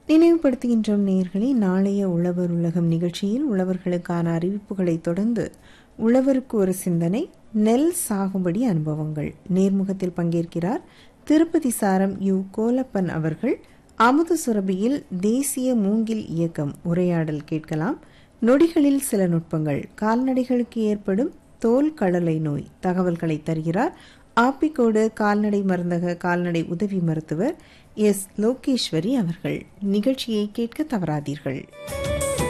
நினைவுபடுத்துகின்றோம் நேயர்களே நாளைய உழவர் உலகம் நிகழ்ச்சியில் உழவர்களுக்கான அறிவிப்புகளை தொடர்ந்து உழவருக்கு ஒரு சிந்தனை நெல் சாகுபடி அனுபவங்கள் நேர்முகத்தில் பங்கேற்கிறார் திருப்பதி சாரம் யு கோலப்பன் அவர்கள் அமுது சுரபியில் தேசிய மூங்கில் இயக்கம் உரையாடல் கேட்கலாம் நொடிகளில் சில நுட்பங்கள் கால்நடைகளுக்கு ஏற்படும் தோல் கடலை நோய் தகவல்களை தருகிறார் ஆப்பிக்கோடு கால்நடை மருந்தக கால்நடை உதவி மருத்துவர் எஸ் லோகேஸ்வரி அவர்கள் நிகழ்ச்சியை கேட்க தவறாதீர்கள்